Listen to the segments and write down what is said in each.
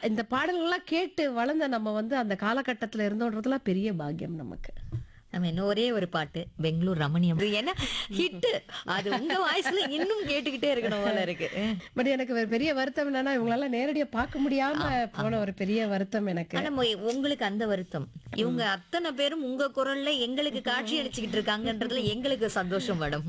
இந்த பாடல்கள்லாம் கேட்டு வளர்ந்த நம்ம வந்து அந்த காலகட்டத்துல இருந்தோன்றதுலாம் பெரிய பாக்கியம் நமக்கு நம்ம இன்னும் ஒரே ஒரு பாட்டு பெங்களூர் ரமணியம் இது என்ன ஹிட் அது உங்க வாய்ஸ்ல இன்னும் கேட்டுக்கிட்டே இருக்கணும் போல இருக்கு பட் எனக்கு ஒரு பெரிய வருத்தம் என்னன்னா இவங்களால நேரடியா பார்க்க முடியாம போன ஒரு பெரிய வருத்தம் எனக்கு ஆனா மொய்- உங்களுக்கு அந்த வருத்தம் இவங்க அத்தனை பேரும் உங்க குரல்ல எங்களுக்கு காட்சி அளிச்சுக்கிட்டு இருக்காங்கன்றதுல எங்களுக்கு சந்தோஷம் மேடம்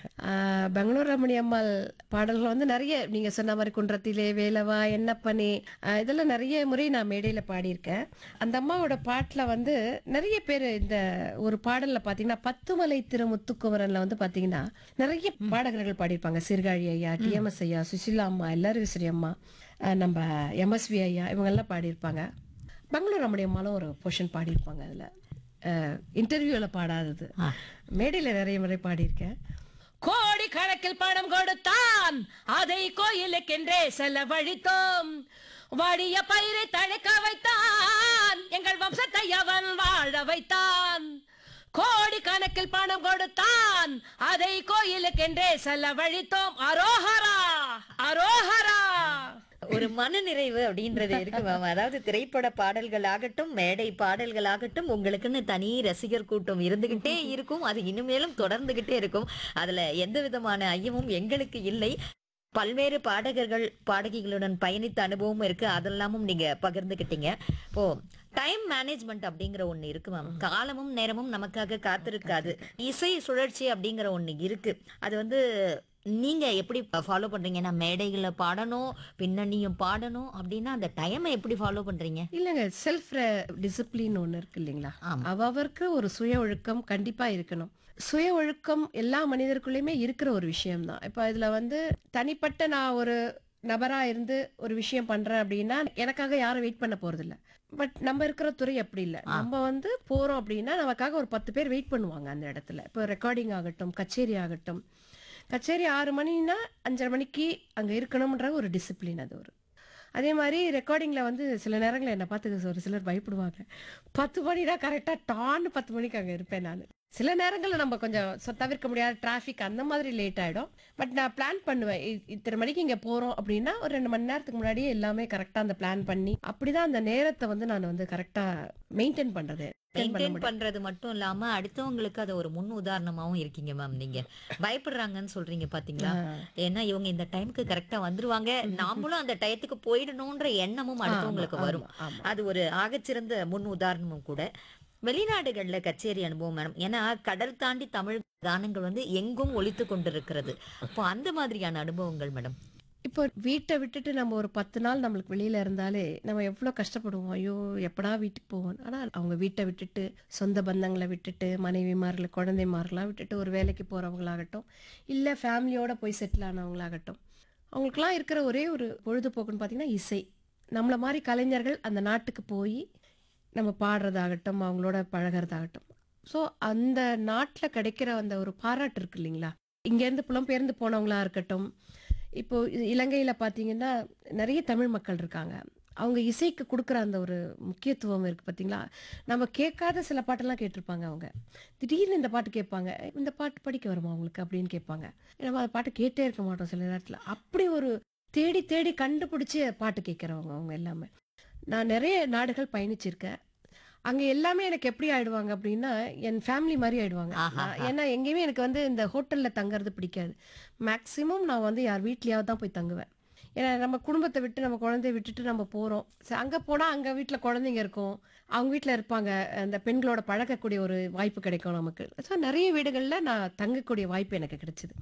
ஆஹ் பெங்களூர் ரமணி அம்மாள் பாடல்கள் வந்து நிறைய நீங்க சொன்ன மாதிரி குன்றத்திலே வேலவா என்னப்பனே ஆஹ் இதெல்லாம் நிறைய முறை நான் மேடையில பாடியிருக்கேன் அந்த அம்மாவோட பாட்டுல வந்து நிறைய பேர் இந்த ஒரு பாடல்ல பாத்தீங்கன்னா பத்துமலை திருமுத்துக்குமரன்ல வந்து பாத்தீங்கன்னா நிறைய பாடகர்கள் பாடியிருப்பாங்க சீர்காழி ஐயா டிஎம்எஸ் ஐயா சுசிலா அம்மா எல்லாரும் விசிறி அம்மா ஆஹ் நம்ம எம்எஸ்வி ஐயா இவங்க எல்லாம் பாடியிருப்பாங்க பெங்களூர் ரமணி அம்மாலும் ஒரு போர்ஷன் பாடியிருப்பாங்க அதுல இன்டர்வியூல பாடாதது மேடையில நிறைய முறை பாடியிருக்கேன் கோடி கணக்கில் பணம் கொடுத்தான் அதை கோயிலுக்கென்றே செலவழித்தோம் வாடிய பயிரை தழைக்க வைத்தான் எங்கள் வம்சத்தை அவன் வாழ வைத்தான் கோடி கணக்கில் பணம் கொடுத்தான் அதை கோயிலுக்கென்றே செலவழித்தோம் அரோஹரா அரோஹரா ஒரு மன நிறைவு அப்படின்றது இருக்கு மேம் அதாவது திரைப்பட பாடல்களாகட்டும் மேடை பாடல்களாகட்டும் உங்களுக்குன்னு தனி ரசிகர் கூட்டம் இருந்துகிட்டே இருக்கும் அது இனிமேலும் தொடர்ந்துகிட்டே இருக்கும் அதுல எந்த விதமான ஐயமும் எங்களுக்கு இல்லை பல்வேறு பாடகர்கள் பாடகிகளுடன் பயணித்த அனுபவம் இருக்கு அதெல்லாமும் நீங்க பகிர்ந்துக்கிட்டீங்க இப்போ டைம் மேனேஜ்மெண்ட் அப்படிங்கிற ஒண்ணு இருக்கு மேம் காலமும் நேரமும் நமக்காக காத்திருக்காது இசை சுழற்சி அப்படிங்கிற ஒண்ணு இருக்கு அது வந்து நீங்க எப்படி ஃபாலோ பண்றீங்க நான் மேடைகள்ல பாடணும் பின்னணியும் பாடணும் அப்படின்னா அந்த டைமை எப்படி ஃபாலோ பண்றீங்க இல்லைங்க செல்ஃப் டிசிப்ளின் ஒன்று இருக்கு இல்லைங்களா ஆமா. அவருக்கு ஒரு சுய ஒழுக்கம் கண்டிப்பா இருக்கணும் சுய ஒழுக்கம் எல்லா மனிதருக்குள்ளேயுமே இருக்கிற ஒரு விஷயம்தான் இப்போ இதுல வந்து தனிப்பட்ட நான் ஒரு நபரா இருந்து ஒரு விஷயம் பண்றேன் அப்படின்னா எனக்காக யாரும் வெயிட் பண்ண போறதில்ல பட் நம்ம இருக்கிற துறை அப்படி இல்லை நம்ம வந்து போறோம் அப்படின்னா நமக்காக ஒரு பத்து பேர் வெயிட் பண்ணுவாங்க அந்த இடத்துல இப்போ ரெக்கார்டிங் ஆகட்டும் கச்சேரி ஆகட்டும் கச்சேரி ஆறு மணின்னா அஞ்சரை மணிக்கு அங்க இருக்கணும்ன்ற ஒரு டிசிப்ளின் அது ஒரு அதே மாதிரி ரெக்கார்டிங்கில் வந்து சில நேரங்களில் என்னை பார்த்து ஒரு சிலர் பயப்படுவாங்க பத்து மணினா கரெக்டாக டான்னு பத்து மணிக்கு அங்கே இருப்பேன் நான் சில நேரங்களில் நம்ம கொஞ்சம் சொ- தவிர்க்க முடியாத டிராஃபிக் அந்த மாதிரி லேட் ஆகிடும் பட் நான் பிளான் பண்ணுவேன் இ- இத்தனை மணிக்கு இங்கே போகிறோம் அப்படின்னா ஒரு ரெண்டு மணி நேரத்துக்கு முன்னாடியே எல்லாமே கரெக்டாக அந்த பிளான் பண்ணி அப்படிதான் அந்த நேரத்தை வந்து நான் வந்து கரெக்டாக மெயின்டைன் பண்ணுறது மெயின்டைன் பண்றது மட்டும் இல்லாம அடுத்தவங்களுக்கு அது ஒரு முன் உதாரணமாவும் இருக்கீங்க மேம் நீங்க பயப்படுறாங்கன்னு சொல்றீங்க பாத்தீங்களா ஏன்னா இவங்க இந்த டைம்க்கு கரெக்டா வந்துருவாங்க நாமளும் அந்த டயத்துக்கு போயிடணும்ன்ற எண்ணமும் அடுத்தவங்களுக்கு வரும் ஆமா. அது ஒரு ஆகச்சிறந்த முன் உதாரணமும் கூட வெளிநாடுகள்ல கச்சேரி அனுபவம் மேடம் ஏன்னா கடல் தாண்டி தமிழ் கானங்கள் வந்து எங்கும் ஒலித்து கொண்டிருக்கிறது அப்போ அந்த மாதிரியான அனுபவங்கள் மேடம் இப்போ வீட்டை விட்டுட்டு நம்ம ஒரு பத்து நாள் நம்மளுக்கு வெளியில இருந்தாலே நம்ம எவ்வளோ கஷ்டப்படுவோம் ஐயோ எப்படா வீட்டுக்கு போவோம் ஆனால் அவங்க வீட்டை விட்டுட்டு சொந்த பந்தங்களை விட்டுட்டு மனைவிமார்களை குழந்தைமார்களாம் விட்டுட்டு ஒரு வேலைக்கு போறவங்களாகட்டும் இல்லை ஃபேமிலியோட போய் செட்டில் ஆனவங்களாகட்டும் அவங்களுக்குலாம் இருக்கிற ஒரே ஒரு பொழுதுபோக்குன்னு பார்த்தீங்கன்னா இசை நம்மளை மாதிரி கலைஞர்கள் அந்த நாட்டுக்கு போய் நம்ம பாடுறதாகட்டும் அவங்களோட பழகிறதாகட்டும் ஸோ அந்த நாட்டில் கிடைக்கிற அந்த ஒரு பாராட்டு இருக்கு இல்லைங்களா இங்கேருந்து புலம்பெயர்ந்து போனவங்களா இருக்கட்டும் இப்போ இ- இலங்கையில பார்த்தீங்கன்னா நிறைய தமிழ் மக்கள் இருக்காங்க அவங்க இசைக்கு கொடுக்குற அந்த ஒரு முக்கியத்துவம் இருக்கு பார்த்தீங்களா நம்ம கேட்காத சில பாட்டெல்லாம் கேட்டிருப்பாங்க அவங்க திடீர்னு இந்த பாட்டு கேட்பாங்க இந்த பாட்டு படிக்க வருமா அவங்களுக்கு அப்படின்னு கேட்பாங்க நம்ம அந்த பாட்டு கேட்டே இருக்க மாட்டோம் சில நேரத்தில் அப்படி ஒரு தேடி தேடி கண்டுபிடிச்சி பாட்டு கேட்குறவங்க அவங்க எல்லாமே நான் நிறைய நாடுகள் பயணிச்சிருக்கேன் அங்க எல்லாமே எனக்கு எப்படி ஆயிடுவாங்க அப்படின்னா என் ஃபேமிலி மாதிரி ஆயிடுவாங்க ஆஹா. நான் ஏன்னா எங்கேயுமே எனக்கு வந்து இந்த ஹோட்டல்ல தங்குறது பிடிக்காது மேக்சிமம் நான் வந்து யார் வீட்லயாவது தான் போய் தங்குவேன் ஏன்னா நம்ம குடும்பத்தை விட்டு நம்ம குழந்தைய விட்டுட்டு நம்ம போறோம் சரி, அங்க போனா அங்க வீட்ல குழந்தைங்க இருக்கும் அவங்க வீட்ல இருப்பாங்க அந்த பெண்களோட பழகக்கூடிய ஒரு வாய்ப்பு கிடைக்கும் நமக்கு ஸோ நிறைய வீடுகள்ல நான் தங்கக்கூடிய வாய்ப்பு எனக்கு கிடைச்சது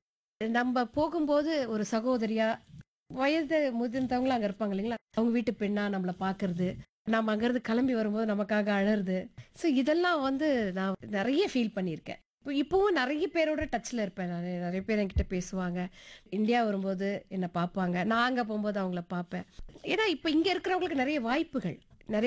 நம்ம போகும்போது ஒரு சகோதரியா வயது முதிர்ந்தவங்களும் அங்க இருப்பாங்க இல்லைங்களா அவங்க வீட்டு பெண்ணா நம்மளை பாக்குறது நம்ம அங்கிருந்து கிளம்பி வரும்போது நமக்காக அழறது ஸோ இதெல்லாம் வந்து நான் நிறைய ஃபீல் பண்ணியிருக்கேன் இப்போ இப்போவும் நிறைய பேரோட டச்சில் இருப்பேன் நான் நிறைய பேர் என்கிட்ட பேசுவாங்க இந்தியா வரும்போது என்னை பார்ப்பாங்க நான் அங்கே போகும்போது அவங்கள பார்ப்பேன் ஏன்னா இப்போ இங்கே இருக்கிறவங்களுக்கு நிறைய வாய்ப்புகள்